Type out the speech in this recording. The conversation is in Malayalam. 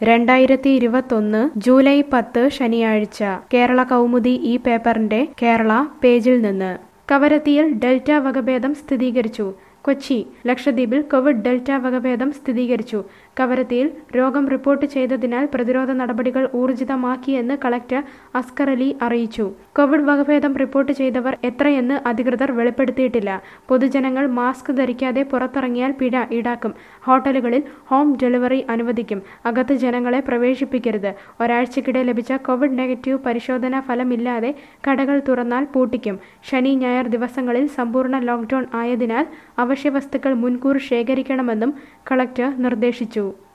രണ്ടായിരത്തി ഇരുപത്തൊന്ന് ജൂലൈ പത്ത് ശനിയാഴ്ച കേരള കൗമുദി ഈ പേപ്പറിന്റെ കേരള പേജിൽ നിന്ന് കവരത്തിയിൽ ഡെൽറ്റ വകഭേദം സ്ഥിരീകരിച്ചു കൊച്ചി ലക്ഷദ്വീപിൽ കോവിഡ് ഡെൽറ്റ വകഭേദം സ്ഥിരീകരിച്ചു കവരത്തിയിൽ രോഗം റിപ്പോർട്ട് ചെയ്തതിനാൽ പ്രതിരോധ നടപടികൾ ഊർജിതമാക്കിയെന്ന് കളക്ടർ അസ്കർ അലി അറിയിച്ചു കോവിഡ് വകഭേദം റിപ്പോർട്ട് ചെയ്തവർ എത്രയെന്ന് അധികൃതർ വെളിപ്പെടുത്തിയിട്ടില്ല പൊതുജനങ്ങൾ മാസ്ക് ധരിക്കാതെ പുറത്തിറങ്ങിയാൽ പിഴ ഈടാക്കും ഹോട്ടലുകളിൽ ഹോം ഡെലിവറി അനുവദിക്കും അകത്ത് ജനങ്ങളെ പ്രവേശിപ്പിക്കരുത് ഒരാഴ്ചക്കിടെ ലഭിച്ച കോവിഡ് നെഗറ്റീവ് പരിശോധനാ ഫലമില്ലാതെ കടകൾ തുറന്നാൽ പൂട്ടിക്കും ശനി ഞായർ ദിവസങ്ങളിൽ സമ്പൂർണ്ണ ലോക്ക്ഡൌൺ ആയതിനാൽ അവശ്യവസ്തുക്കൾ മുൻകൂർ ശേഖരിക്കണമെന്നും കളക്ടർ നിർദ്ദേശിച്ചു